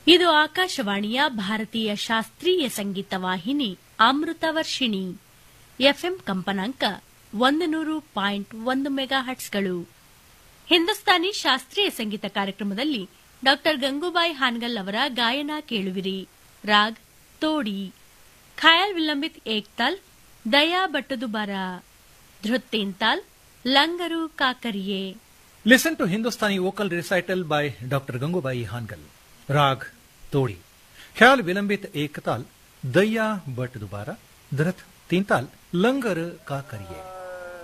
ಇದು ಆಕಾಶವಾಣಿಯ ಭಾರತೀಯ ಶಾಸ್ತ್ರೀಯ ಸಂಗೀತ ವಾಹಿನಿ ಅಮೃತ ವರ್ಷಿಣಿ ಎಫ್ಎಂ ಕಂಪನಾಂಕ ಒಂದು ನೂರು ಪಾಯಿಂಟ್ ಒಂದು ಮೆಗಾ ಹಟ್ಸ್ಗಳು ಹಿಂದೂಸ್ತಾನಿ ಶಾಸ್ತ್ರೀಯ ಸಂಗೀತ ಕಾರ್ಯಕ್ರಮದಲ್ಲಿ ಡಾಕ್ಟರ್ ಗಂಗೂಬಾಯಿ ಹಾನ್ಗಲ್ ಅವರ ಗಾಯನ ಕೇಳುವಿರಿ ರಾಗ್ ತೋಡಿ ಖಯಾಲ್ ವಿಲಂಬಿತ್ ಏಕ್ತಾಲ್ ದಯಾ ಬಟ್ಟದುಬಾರ ಧೃತ್ತೇಂತಾಲ್ ಲಂಗರು ಕಾಕರಿಯೇ Listen to Hindustani vocal recital by Dr. Gangubai Hangal. Rag Todi. Khyal Vilambit Ektal, Daya Bhat Dubara, Dhrat Tintal, Langar Ka Kariye.